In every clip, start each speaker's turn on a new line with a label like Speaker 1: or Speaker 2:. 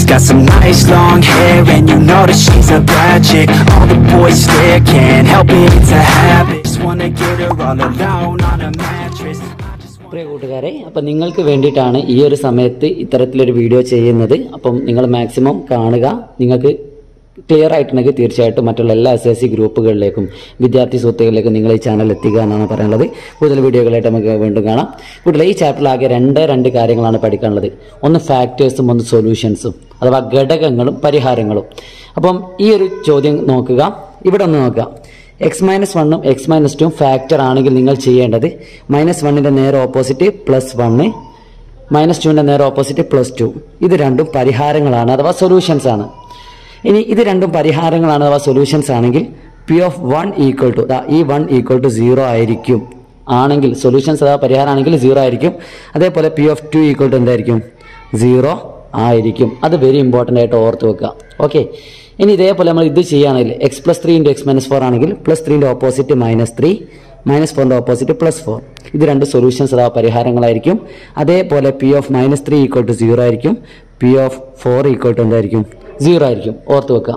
Speaker 1: got some nice long hair And you know that she's a bad chick All the boys stare, can't help it, it's a habit Just wanna get her all alone on a mattress I just wanna
Speaker 2: പ്രിയ കൂട്ടുകാരെ അപ്പം നിങ്ങൾക്ക് വേണ്ടിയിട്ടാണ് ഈ ഒരു സമയത്ത് ഇത്തരത്തിലൊരു video ചെയ്യുന്നത് അപ്പം നിങ്ങൾ മാക്സിമം കാണുക നിങ്ങൾക്ക് ക്ലിയർ ആയിട്ടുണ്ടെങ്കിൽ തീർച്ചയായിട്ടും മറ്റുള്ള എല്ലാ എസ് എസ് സി ഗ്രൂപ്പുകളിലേക്കും വിദ്യാർത്ഥി സുഹൃത്തുക്കളിലേക്കും നിങ്ങൾ ഈ ചാനൽ എത്തിക്കുക എന്നാണ് പറയാനുള്ളത് കൂടുതൽ വീഡിയോകളായിട്ട് നമുക്ക് വീണ്ടും കാണാം കൂടുതൽ ഈ ചാപ്റ്ററിൽ ആകെ രണ്ട് രണ്ട് കാര്യങ്ങളാണ് പഠിക്കാനുള്ളത് ഒന്ന് ഫാക്ടേഴ്സും ഒന്ന് സൊല്യൂഷൻസും അഥവാ ഘടകങ്ങളും പരിഹാരങ്ങളും അപ്പം ഈ ഒരു ചോദ്യം നോക്കുക ഇവിടെ ഒന്ന് നോക്കുക എക്സ് മൈനസ് വണ്ണും എക്സ് മൈനസ് ടുവും ഫാക്ടർ ആണെങ്കിൽ നിങ്ങൾ ചെയ്യേണ്ടത് മൈനസ് വണ്ണിൻ്റെ നേരെ ഓപ്പോസിറ്റ് പ്ലസ് വണ്ണ് മൈനസ് ടുവിൻ്റെ നേരെ ഓപ്പോസിറ്റ് പ്ലസ് ടു ഇത് രണ്ടും പരിഹാരങ്ങളാണ് അഥവാ സൊല്യൂഷൻസ് ആണ് ഇനി ഇത് രണ്ടും പരിഹാരങ്ങളാണ് അഥവാ സൊല്യൂഷൻസ് ആണെങ്കിൽ P of one equal to ഈ വൺ ഈക്വൽ ടു സീറോ ആയിരിക്കും ആണെങ്കിൽ സൊല്യൂഷൻസ് അഥവാ പരിഹാരമാണെങ്കിൽ സീറോ ആയിരിക്കും അതേപോലെ P of two equal to എന്തായിരിക്കും സീറോ ആയിരിക്കും അത് വെരി ഇമ്പോർട്ടൻ്റ് ആയിട്ട് ഓർത്ത് വെക്കുക ഓക്കെ ഇനി ഇതേപോലെ നമ്മൾ ഇത് ചെയ്യുകയാണെങ്കിൽ x plus three into x minus four ആണെങ്കിൽ പ്ലസ് ത്രീൻ്റെ ഓപ്പോസിറ്റ് മൈനസ് ത്രീ മൈനസ് ഫോറിൻ്റെ ഓപ്പോസിറ്റ് പ്ലസ് ഫോർ ഇത് രണ്ട് സൊല്യൂഷൻസ് അഥവാ പരിഹാരങ്ങളായിരിക്കും അതേപോലെ P of minus three equal to zero ആയിരിക്കും P of four equal to എന്തായിരിക്കും സീറോ ആയിരിക്കും ഓർത്ത് വെക്കുക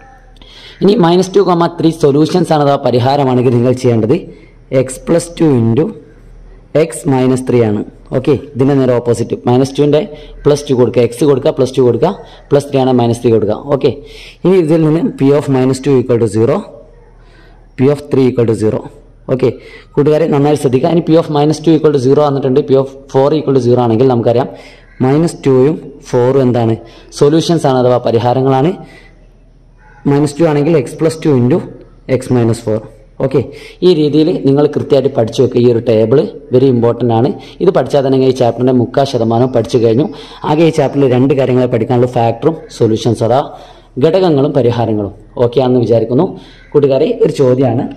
Speaker 2: ഇനി minus two comma three solutions ആണ് അഥവാ പരിഹാരമാണെങ്കിൽ നിങ്ങൾ ചെയ്യേണ്ടത് x plus two into x minus three ആണ് ഓക്കെ ഇതിൻ്റെ നേരെ ഓപ്പോസിറ്റ് മൈനസ് ടുവിൻ്റെ പ്ലസ് ടു കൊടുക്കുക എക്സ് കൊടുക്കുക പ്ലസ് ടു കൊടുക്കുക പ്ലസ് ത്രീ ആണ് മൈനസ് ത്രീ കൊടുക്കുക ഓക്കെ ഇനി ഇതിൽ നിന്ന് P of minus two equal to zero P of three equal to zero okay കൂട്ടുകാരെ നന്നായി ശ്രദ്ധിക്കുക ഇനി P of minus two equal to zero വന്നിട്ടുണ്ട് P of four equal to zero ആണെങ്കിൽ നമുക്കറിയാം മൈനസ് ടുവും ഫോറും എന്താണ് സൊല്യൂഷൻസ് ആണ് അഥവാ പരിഹാരങ്ങളാണ് മൈനസ് ടു ആണെങ്കിൽ x plus two into x minus four okay ഈ രീതിയിൽ നിങ്ങൾ കൃത്യമായിട്ട് പഠിച്ചു വെക്കുക ഈ ഒരു ടേബിൾ വെരി ഇമ്പോർട്ടൻ്റ് ആണ് ഇത് പഠിച്ചാൽ തന്നെ ഈ ചാപ്റ്ററിൻ്റെ മുക്കാൽ ശതമാനം പഠിച്ചു കഴിഞ്ഞു ആകെ ഈ ചാപ്റ്ററിൽ രണ്ട് കാര്യങ്ങളെ പഠിക്കാനുള്ള ഫാക്ടറും സൊല്യൂഷൻസ് അതാ ഘടകങ്ങളും പരിഹാരങ്ങളും ഓക്കെ ആണെന്ന് വിചാരിക്കുന്നു കൂട്ടുകാരെ ഒരു ചോദ്യമാണ്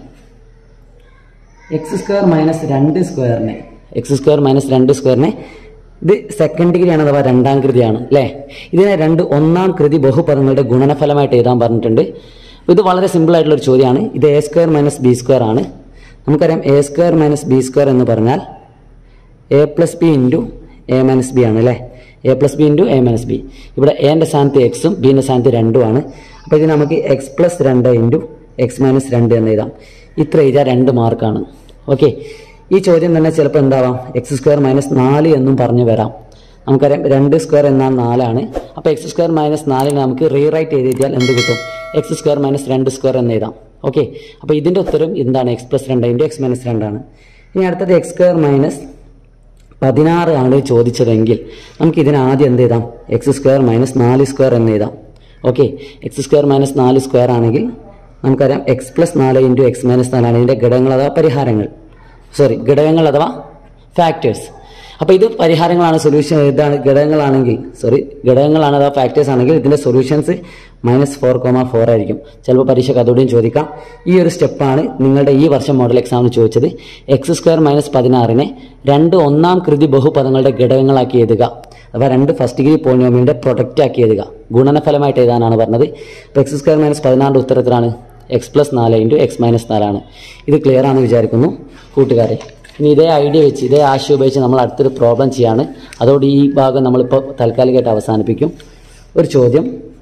Speaker 2: എക്സ് സ്ക്വയർ മൈനസ് രണ്ട് സ്ക്വയറിനെ എക്സ് സ്ക്വയർ മൈനസ് രണ്ട് സ്ക്വയറിനെ ഇത് സെക്കൻഡ് ഡിഗ്രിയാണ് അഥവാ രണ്ടാം കൃതിയാണ് അല്ലേ ഇതിനെ രണ്ട് ഒന്നാം കൃതി ബഹുപദങ്ങളുടെ ഗുണനഫലമായിട്ട് എഴുതാൻ പറഞ്ഞിട്ടുണ്ട് ഇത് വളരെ സിമ്പിൾ ആയിട്ടുള്ള ഒരു ചോദ്യമാണ് ഇത് a square minus b square ആണ് നമുക്കറിയാം a square minus b square എന്ന് പറഞ്ഞാൽ a plus b into a minus b ആണ് അല്ലേ a plus b into a minus b ഇവിടെ എൻ്റെ സ്ഥാനത്ത് എക്സും ബിൻ്റെ സ്ഥാനത്ത് രണ്ടും ആണ് അപ്പോൾ ഇത് നമുക്ക് എക്സ് പ്ലസ് രണ്ട് ഇൻറ്റു എക്സ് മൈനസ് രണ്ട് എന്ന് എഴുതാം ഇത്ര എഴുതിയാൽ രണ്ട് മാർക്കാണ് ഓക്കെ ഈ ചോദ്യം തന്നെ ചിലപ്പോൾ എന്താവാം എക്സ് സ്ക്വയർ മൈനസ് നാല് എന്നും പറഞ്ഞു വരാം നമുക്കറിയാം രണ്ട് സ്ക്വയർ എന്നാൽ നാലാണ് അപ്പോൾ എക്സ് സ്ക്വയർ മൈനസ് നാലിന് നമുക്ക് റീറൈറ്റ് ചെയ്താൽ എന്ത് കിട്ടും എക്സ് സ്ക്വയർ മൈനസ് രണ്ട് സ്ക്വയർ എന്ന് എഴുതാം ഓക്കെ അപ്പോൾ ഇതിൻ്റെ ഉത്തരം എന്താണ് എക്സ് പ്ലസ് രണ്ട് ഇൻറ്റു എക്സ് മൈനസ് രണ്ടാണ് ഇനി അടുത്തത് എക്സ് സ്ക്വയർ മൈനസ് പതിനാറ് ആണ് ചോദിച്ചതെങ്കിൽ നമുക്ക് ഇതിന് ആദ്യം എന്ത് ചെയ്താം എക്സ് സ്ക്വയർ മൈനസ് നാല് സ്ക്വയർ എന്ന് എഴുതാം ഓക്കെ എക്സ് സ്ക്വയർ മൈനസ് നാല് സ്ക്വയർ ആണെങ്കിൽ നമുക്കറിയാം എക്സ് പ്ലസ് നാല് ഇൻറ്റു എക്സ് മൈനസ് നാലാണ് ഇതിൻ്റെ ഘടകങ്ങൾ അഥവാ പരിഹാരങ്ങൾ സോറി ഘടകങ്ങൾ അഥവാ ഫാക്ടേഴ്സ് അപ്പോൾ ഇത് പരിഹാരങ്ങളാണ് സൊല്യൂഷൻ ഇതാണ് ഘടകങ്ങളാണെങ്കിൽ സോറി ഘടകങ്ങളാണ് അഥവാ ഫാക്ടേഴ്സ് ആണെങ്കിൽ ഇതിൻ്റെ solutions minus four comma four ആയിരിക്കും ചിലപ്പോൾ പരീക്ഷയ്ക്ക് അതോടെയും ചോദിക്കാം ഈ ഒരു സ്റ്റെപ്പാണ് നിങ്ങളുടെ ഈ വർഷം മോഡൽ എക്സാമിന് ചോദിച്ചത് എക്സ് സ്ക്വയർ മൈനസ് പതിനാറിനെ രണ്ട് ഒന്നാം കൃതി ബഹുപദങ്ങളുടെ ഘടകങ്ങളാക്കി എഴുതുക അഥവാ രണ്ട് ഫസ്റ്റ് ഡിഗ്രി പോളിനോമിയലിൻ്റെ പ്രൊഡക്റ്റ് ആക്കി എഴുതുക ഗുണനഫലമായിട്ട് എഴുതാനാണ് പറഞ്ഞത് അപ്പോൾ എക്സ് സ്ക്വയർ മൈനസ് പതിനാറിൻ്റെ ഉത്തരത്തിലാണ് എക്സ് പ്ലസ് നാല് ഇൻറ്റു എക്സ് മൈനസ് നാലാണ് ഇത് ക്ലിയർ ആണെന്ന് വിചാരിക്കുന്നു കൂട്ടുകാരെ ഇനി ഇതേ ഐഡിയ വെച്ച് ഇതേ ആശയം ഉപയോഗിച്ച് നമ്മൾ അടുത്തൊരു പ്രോബ്ലം ചെയ്യാണ് അതോടെ ഈ ഭാഗം നമ്മളിപ്പോൾ താൽക്കാലികമായിട്ട് അവസാനിപ്പിക്കും ഒരു ചോദ്യം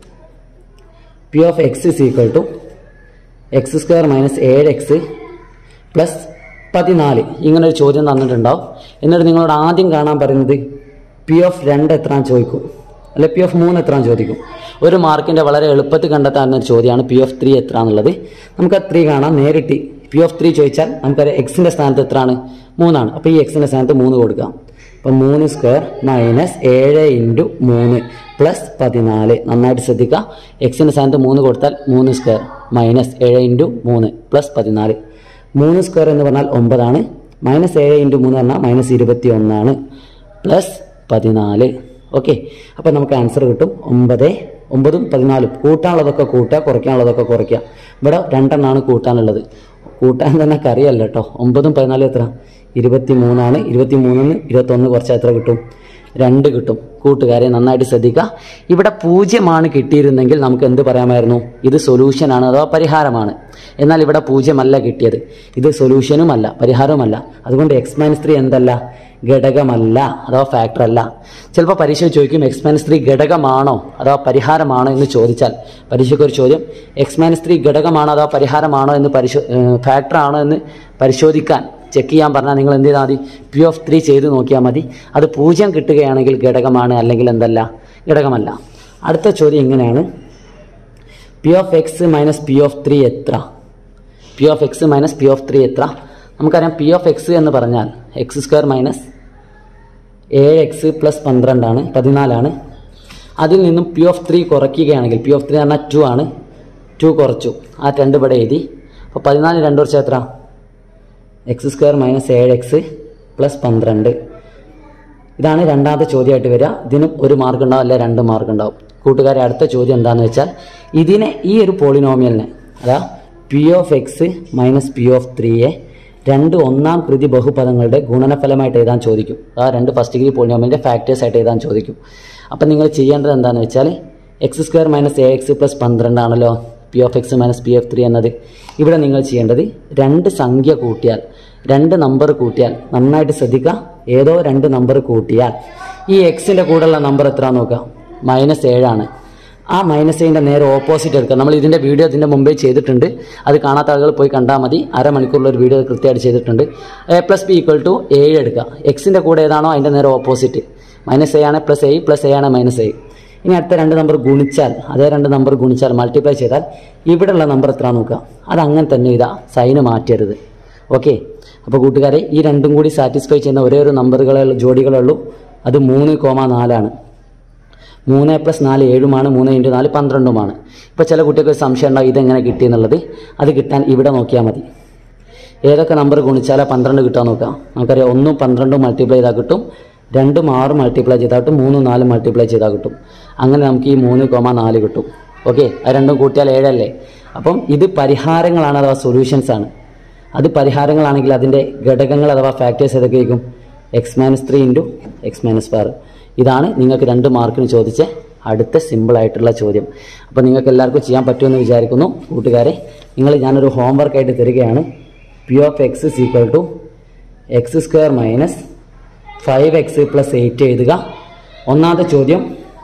Speaker 2: P of x is equal to x square minus ഏഴ് എക്സ് പ്ലസ് പതിനാല് ഇങ്ങനൊരു ചോദ്യം തന്നിട്ടുണ്ടാവും എന്നിട്ട് നിങ്ങളോട് ആദ്യം കാണാൻ പറയുന്നത് പി ഓഫ് രണ്ട് എത്രാന്ന് ചോദിക്കും അല്ലെ പി ഓഫ് മൂന്ന് എത്രാന്ന് ചോദിക്കും ഒരു മാർക്കിൻ്റെ വളരെ എളുപ്പത്തിൽ കണ്ടെത്താവുന്ന ഒരു ചോദ്യമാണ് പി ഓഫ് ത്രീ എത്ര എന്നുള്ളത് നമുക്ക് ആ ത്രീ കാണാം നേരിട്ട് പി ഓഫ് ത്രീ ചോദിച്ചാൽ നമുക്കറിയാം എക്സിൻ്റെ സ്ഥാനത്ത് എത്രയാണ് മൂന്നാണ് അപ്പോൾ ഈ എക്സിൻ്റെ സ്ഥാനത്ത് മൂന്ന് കൊടുക്കാം അപ്പം മൂന്ന് സ്ക്വയർ മൈനസ് ഏഴ് ഇൻറ്റു മൂന്ന് പ്ലസ് പതിനാല് നന്നായിട്ട് ശ്രദ്ധിക്കുക എക്സിൻ്റെ സ്ഥാനത്ത് മൂന്ന് കൊടുത്താൽ മൂന്ന് സ്ക്വയർ മൈനസ് ഏഴ് ഇൻറ്റു മൂന്ന് പ്ലസ് പതിനാല് മൂന്ന് സ്ക്വയർ എന്ന് പറഞ്ഞാൽ ഒമ്പതാണ് മൈനസ് ഏഴ് ഇൻറ്റു മൂന്ന് പറഞ്ഞാൽ മൈനസ് ഇരുപത്തി ഒന്നാണ് പ്ലസ് പതിനാല് ഓക്കെ അപ്പോൾ നമുക്ക് ആൻസർ കിട്ടും ഒമ്പത് ഒമ്പതും പതിനാലും കൂട്ടാനുള്ളതൊക്കെ കൂട്ടുക കുറയ്ക്കാനുള്ളതൊക്കെ കുറയ്ക്കുക ഇവിടെ രണ്ടെണ്ണമാണ് കൂട്ടാനുള്ളത് കൂട്ടാൻ തന്നെ കറിയല്ല കേട്ടോ ഒമ്പതും പതിനാലും എത്ര ഇരുപത്തി മൂന്നാണ് ഇരുപത്തി മൂന്നിന് ഇരുപത്തൊന്ന് കുറച്ചാൽ എത്ര കിട്ടും രണ്ട് കിട്ടും കൂട്ടുകാരെ നന്നായിട്ട് ശ്രദ്ധിക്കുക ഇവിടെ പൂജ്യമാണ് കിട്ടിയിരുന്നെങ്കിൽ നമുക്ക് എന്ത് പറയാമായിരുന്നു ഇത് സൊല്യൂഷനാണ് അഥവാ പരിഹാരമാണ് എന്നാൽ ഇവിടെ പൂജ്യമല്ല കിട്ടിയത് ഇത് സൊല്യൂഷനുമല്ല പരിഹാരവുമല്ല അതുകൊണ്ട് എക്സ് മൈനസ് ത്രീ എന്തല്ല ഘടകമല്ല അഥവാ ഫാക്ടർ അല്ല ചിലപ്പോൾ പരീക്ഷ ചോദിക്കും എക്സ് മൈനസ് ത്രീ ഘടകമാണോ അഥവാ പരിഹാരമാണോ എന്ന് ചോദിച്ചാൽ പരീക്ഷയ്ക്ക് ഒരു ചോദ്യം എക്സ് മൈനസ് ത്രീ ഘടകമാണോ അഥവാ പരിഹാരമാണോ എന്ന് പരിശോ ഫാക്ടർ ആണോ എന്ന് പരിശോധിക്കാൻ ചെക്ക് ചെയ്യാൻ പറഞ്ഞാൽ നിങ്ങൾ എന്ത് ചെയ്താൽ മതി പി ഓഫ് ത്രീ ചെയ്ത് നോക്കിയാൽ മതി അത് പൂജ്യം കിട്ടുകയാണെങ്കിൽ ഘടകമാണ് അല്ലെങ്കിൽ എന്തല്ല ഘടകമല്ല അടുത്ത ചോദ്യം ഇങ്ങനെയാണ് P of x minus P of three എത്ര P of x minus P of three എത്ര നമുക്കറിയാം പി ഓഫ് എക്സ് എന്ന് പറഞ്ഞാൽ എക്സ് സ്ക്വയർ മൈനസ് ഏഴ് എക്സ് പ്ലസ് പന്ത്രണ്ടാണ് പതിനാലാണ് അതിൽ നിന്നും പി ഓഫ് ത്രീ കുറയ്ക്കുകയാണെങ്കിൽ പി ഓഫ് ത്രീ പറഞ്ഞാൽ ടു ആണ് ടു കുറച്ചു ആ രണ്ട് ഇവിടെ എഴുതി അപ്പോൾ പതിനാല് രണ്ട് വർഷം എത്ര എക്സ് സ്ക്വയർ മൈനസ് ഏഴ് എക്സ് പ്ലസ് പന്ത്രണ്ട് ഇതാണ് രണ്ടാമത്തെ ചോദ്യമായിട്ട് വരിക ഇതിനും ഒരു മാർക്ക് ഉണ്ടാവും അല്ലെ രണ്ട് മാർക്ക് ഉണ്ടാവും കൂട്ടുകാരെ അടുത്ത ചോദ്യം എന്താണെന്ന് വെച്ചാൽ ഇതിനെ ഈ ഒരു പോളിനോമിയലിനെ അതാ P of x minus P of ത്രീയെ രണ്ട് ഒന്നാം കൃതി ബഹുപദങ്ങളുടെ ഗുണനഫലമായിട്ട് എഴുതാൻ ചോദിക്കും ആ രണ്ട് ഫസ്റ്റ് ഡിഗ്രി പോളിനോമിയലിൻ്റെ ഫാക്ടേഴ്സ് ആയിട്ട് എഴുതാൻ ചോദിക്കും അപ്പം നിങ്ങൾ ചെയ്യേണ്ടത് എന്താണെന്ന് വെച്ചാൽ x square minus a x plus പന്ത്രണ്ടാണല്ലോ P of x minus P of three എന്നത് ഇവിടെ നിങ്ങൾ ചെയ്യേണ്ടത് രണ്ട് സംഖ്യ കൂട്ടിയാൽ രണ്ട് നമ്പർ കൂട്ടിയാൽ നന്നായിട്ട് ശ്രദ്ധിക്കുക ഏതോ രണ്ട് നമ്പർ കൂട്ടിയാൽ ഈ എക്സിൻ്റെ കൂടെയുള്ള നമ്പർ എത്ര നോക്കുക മൈനസ് ഏഴാണ് ആ മൈനസ് ഏഴിൻ്റെ നേരെ ഓപ്പോസിറ്റ് എടുക്കുക നമ്മൾ ഇതിൻ്റെ വീഡിയോ ഇതിൻ്റെ മുമ്പേ ചെയ്തിട്ടുണ്ട് അത് കാണാത്ത ആളുകൾ പോയി കണ്ടാൽ മതി അരമണിക്കൂറിൽ ഒരു വീഡിയോ കൃത്യമായിട്ട് ചെയ്തിട്ടുണ്ട് a plus b equal to ഏഴ് എടുക്കുക എക്സിൻ്റെ കൂടെ ഏതാണോ അതിൻ്റെ നേരെ ഓപ്പോസിറ്റ് മൈനസ് എ ആണ് പ്ലസ് എ പ്ലസ് എ ആണ് മൈനസ് എ ഇനി അടുത്ത രണ്ട് നമ്പർ ഗുണിച്ചാൽ അതേ രണ്ട് നമ്പർ ഗുണിച്ചാൽ മൾട്ടിപ്ലൈ ചെയ്താൽ ഇവിടെയുള്ള നമ്പർ എത്ര നോക്കുക അത് അങ്ങനെ തന്നെ ഇതാ സൈന് മാറ്റരുത് ഓക്കെ അപ്പോൾ കൂട്ടുകാരെ ഈ രണ്ടും കൂടി സാറ്റിസ്ഫൈ ചെയ്യുന്ന ഒരേ ഒരു നമ്പറുകളെ ജോഡികളേ ഉള്ളൂ അത് മൂന്ന് കോമ നാലാണ് മൂന്ന് പ്ലസ് നാല് ഏഴുമാണ് മൂന്ന് ഇൻറ്റു നാല് പന്ത്രണ്ടുമാണ് ഇപ്പോൾ ചില കുട്ടികൾക്ക് ഒരു സംശയം ഉണ്ടാവും ഇതെങ്ങനെ കിട്ടിയെന്നുള്ളത് അത് കിട്ടാൻ ഇവിടെ നോക്കിയാൽ മതി ഏതൊക്കെ നമ്പർ ഗുണിച്ചാലാ പന്ത്രണ്ട് കിട്ടാൻ നോക്കാം നമുക്കറിയാം ഒന്നും പന്ത്രണ്ടും മൾട്ടിപ്ലൈ ചെയ്താൽ കിട്ടും രണ്ടും ആറും മൾട്ടിപ്ലൈ ചെയ്താൽ കിട്ടും മൂന്നും നാലും മൾട്ടിപ്ലൈ ചെയ്താൽ കിട്ടും അങ്ങനെ നമുക്ക് ഈ മൂന്ന് കോമ നാല് കിട്ടും ഓക്കെ അത് രണ്ടും കൂട്ടിയാൽ ഏഴല്ലേ അപ്പം ഇത് പരിഹാരങ്ങളാണ് അഥവാ സൊല്യൂഷൻസ് ആണ് അത് പരിഹാരങ്ങളാണെങ്കിൽ അതിൻ്റെ ഘടകങ്ങൾ അഥവാ ഫാക്ടേഴ്സ് ഏതൊക്കെയായിരിക്കും x minus three into x minus four ഇതാണ് നിങ്ങൾക്ക് രണ്ട് മാർക്കിന് ചോദിച്ച അടുത്ത സിമ്പിൾ ആയിട്ടുള്ള ചോദ്യം അപ്പോൾ നിങ്ങൾക്ക് എല്ലാവർക്കും ചെയ്യാൻ പറ്റുമെന്ന് വിചാരിക്കുന്നു കൂട്ടുകാരെ നിങ്ങൾ ഞാനൊരു ഹോംവർക്ക് ആയിട്ട് തരികയാണ് P of x is equal to x square minus five x plus eight എഴുതുക ഒന്നാമത്തെ ചോദ്യം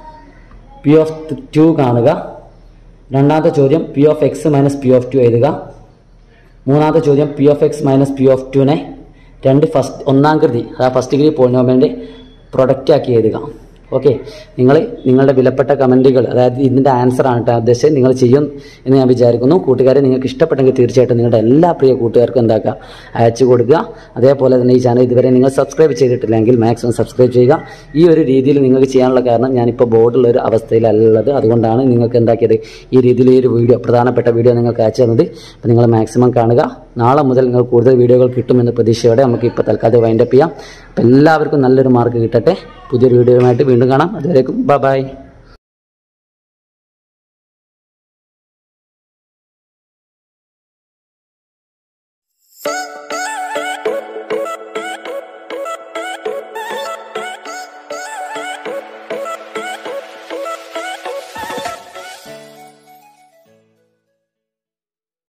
Speaker 2: പി ഓഫ് ടു കാണുക രണ്ടാമത്തെ ചോദ്യം P of x minus P of two എഴുതുക മൂന്നാമത്തെ ചോദ്യം P of x minus P of ടുവിനെ രണ്ട് ഫസ്റ്റ് ഒന്നാം കൃതി അതായത് ഫസ്റ്റ് ഡിഗ്രി പോളിനോമിയലിൻ്റെ പ്രൊഡക്റ്റ് ആക്കി എഴുതുക ഓക്കെ നിങ്ങൾ നിങ്ങളുടെ വിലപ്പെട്ട കമൻറ്റുകൾ അതായത് ഇതിൻ്റെ ആൻസർ ആണ് കേട്ടോ ഉദ്ദേശിച്ചത് നിങ്ങൾ ചെയ്യും എന്ന് ഞാൻ വിചാരിക്കുന്നു കൂട്ടുകാരെ നിങ്ങൾക്ക് ഇഷ്ടപ്പെട്ടെങ്കിൽ തീർച്ചയായിട്ടും നിങ്ങളുടെ എല്ലാ പ്രിയ കൂട്ടുകാർക്കും എന്താക്കുക അയച്ചു കൊടുക്കുക അതേപോലെ തന്നെ ഈ ചാനൽ ഇതുവരെ നിങ്ങൾ സബ്സ്ക്രൈബ് ചെയ്തിട്ടില്ലെങ്കിൽ മാക്സിമം സബ്സ്ക്രൈബ് ചെയ്യുക ഈ ഒരു രീതിയിൽ നിങ്ങൾക്ക് ചെയ്യാനുള്ള കാരണം ഞാനിപ്പോൾ ബോർഡുള്ള ഒരു അവസ്ഥയിലല്ലത് അതുകൊണ്ടാണ് നിങ്ങൾക്ക് എന്താക്കിയത് ഈ രീതിയിൽ ഈ ഒരു വീഡിയോ പ്രധാനപ്പെട്ട വീഡിയോ നിങ്ങൾക്ക് അയച്ചു തന്നത് അപ്പോൾ നിങ്ങൾ മാക്സിമം കാണുക നാളെ മുതൽ നിങ്ങൾ കൂടുതൽ വീഡിയോകൾ കിട്ടുമെന്ന പ്രതീക്ഷയോടെ നമുക്ക് ഇപ്പോൾ തൽക്കാലം വൈൻഡപ്പ് ചെയ്യാം അപ്പോൾ എല്ലാവർക്കും നല്ലൊരു മാർക്ക് കിട്ടട്ടെ പുതിയൊരു വീഡിയോയുമായിട്ട് വീണ്ടും കാണാം അതുവരേക്കും ബൈ
Speaker 3: Thank you.